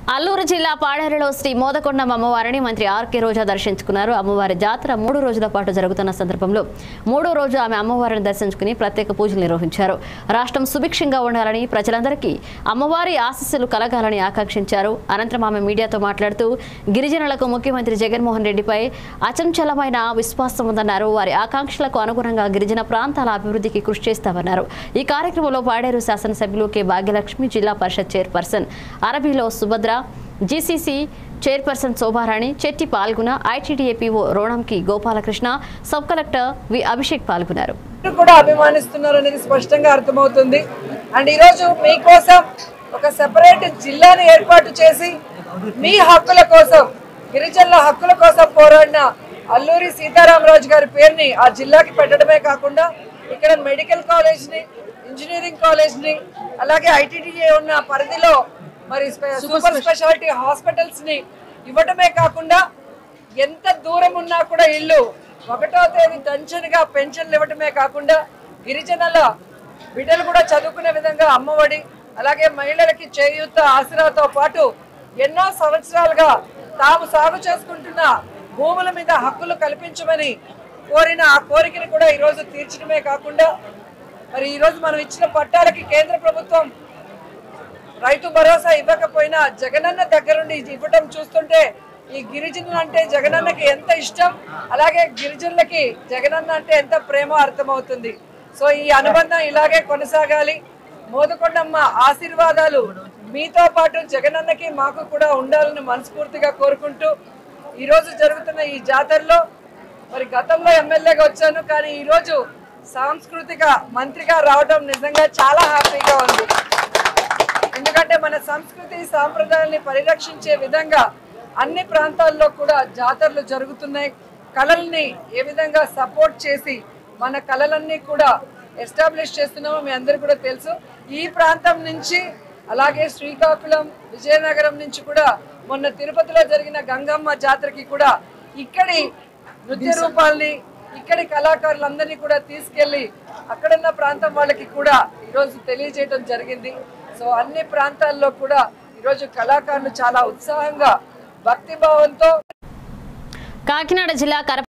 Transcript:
అల్లూరు జిల్లా పాడేరులో శ్రీ మోదకొండమ్మ అమ్మవారిని మంత్రి ఆర్కే రోజా దర్శించుకున్నారు అమ్మవారి జాతర మూడు రోజుల పాటు జరుగుతున్న సందర్భంలో మూడో రోజు ఆమె అమ్మవారిని దర్శించుకుని ప్రత్యేక పూజలు నిర్వహించారు రాష్ట్రం సుభిక్షంగా ఉండాలని ప్రజలందరికీ అమ్మవారి ఆశీస్సులు కలగాలని ఆకాంక్షించారు అనంతరం ఆమె మీడియాతో మాట్లాడుతూ గిరిజనులకు ముఖ్యమంత్రి జగన్మోహన్ రెడ్డిపై అచంచలమైన విశ్వాసం ఉందన్నారు వారి ఆకాంక్షలకు అనుగుణంగా గిరిజన ప్రాంతాల అభివృద్ధికి కృషి చేస్తామన్నారు ఈ కార్యక్రమంలో పాడేరు శాసనసభ్యులు కె భాగ్యలక్ష్మి జిల్లా పరిషత్ చైర్పర్సన్ అరబీలో సుభద్ర జీసీసీ చైర్పర్సన్ శోభారాణి చెట్టి పాల్గొన ITDA PO Ronanki Gopalakrishna sub collector V Abhishek పాల్గొన్నారు అందరూ కూడా అభిమానిస్తున్నారు అనేది స్పష్టంగా అర్థమవుతుంది అండ్ ఈరోజు మీకోసం ఒక సెపరేట్ జిల్లాని ఏర్పాటు చేసి మీ హక్కుల కోసం గిరిజనుల హక్కుల కోసం పోరాడిన అల్లూరి సీతారామరాజు గారి పేరుని ఆ జిల్లాకి పెట్టడమే కాకుండా ఇక్కడ మెడికల్ కాలేజ్ని ఇంజనీరింగ్ కాలేజ్ని అలాగే ఐటీడీఏ ఉన్న పరిధిలో మరి స్పె- సూపర్ స్పెషాలిటీ హాస్పిటల్స్ ని ఇవ్వడమే కాకుండా ఎంత దూరం ఉన్నా కూడా ఇల్లు ఒకటో తేదీ టెన్షన్ గా పెన్షన్లు ఇవ్వటమే కాకుండా గిరిజనుల బిడ్డలు కూడా చదువుకునే విధంగా అమ్మఒడి అలాగే మహిళలకి చేయూత ఆసరాతో పాటు ఎన్నో సంవత్సరాలుగా తాము సాగు చేసుకుంటున్న భూముల మీద హక్కులు కల్పించమని కోరిన ఆ కోరికను కూడా ఈరోజు తీర్చడమే కాకుండా మరి ఈరోజు మనం ఇచ్చిన పట్టాలకి కేంద్ర ప్రభుత్వం రైతు భరోసా ఇవ్వకపోయినా జగనన్న దగ్గరుండి ఇది ఇవ్వటం చూస్తుంటే ఈ గిరిజనులు అంటే జగనన్నకి ఎంత ఇష్టం అలాగే గిరిజనులకి జగనన్న అంటే ఎంత ప్రేమ అర్థమవుతుంది సో ఈ అనుబంధం ఇలాగే కొనసాగాలి మోదకొండమ్మ ఆశీర్వాదాలు మీతో పాటు జగనన్నకి మాకు కూడా ఉండాలని మనస్ఫూర్తిగా కోరుకుంటూ ఈరోజు జరుగుతున్న ఈ జాతరలో మరి గతంలో ఎమ్మెల్యేగా వచ్చాను కానీ ఈరోజు సాంస్కృతిక మంత్రిగా రావడం నిజంగా చాలా హ్యాపీగా ఉంది ఎందుకంటే మన సంస్కృతి సాంప్రదాయాల్ని పరిరక్షించే విధంగా అన్ని ప్రాంతాల్లో కూడా జాతరలు జరుగుతున్నాయి కళల్ని ఏ విధంగా సపోర్ట్ చేసి మన కళలన్నీ కూడా ఎస్టాబ్లిష్ చేస్తున్నామో మీ అందరికీ కూడా తెలుసు ఈ ప్రాంతం నుంచి అలాగే శ్రీకాకుళం విజయనగరం నుంచి కూడా మొన్న తిరుపతిలో జరిగిన గంగమ్మ జాతరకి కూడా ఇక్కడి నృత్య రూపాల్ని ఇక్కడి కళాకారులందరినీ కూడా తీసుకెళ్లి అక్కడున్న ప్రాంతం వాళ్ళకి కూడా ఈరోజు తెలియజేయడం జరిగింది సో అన్ని ప్రాంతాల్లో కూడా ఈరోజు కళాకారులు చాలా ఉత్సాహంగా భక్తిభావంతో కాకినాడ జిల్లా కరప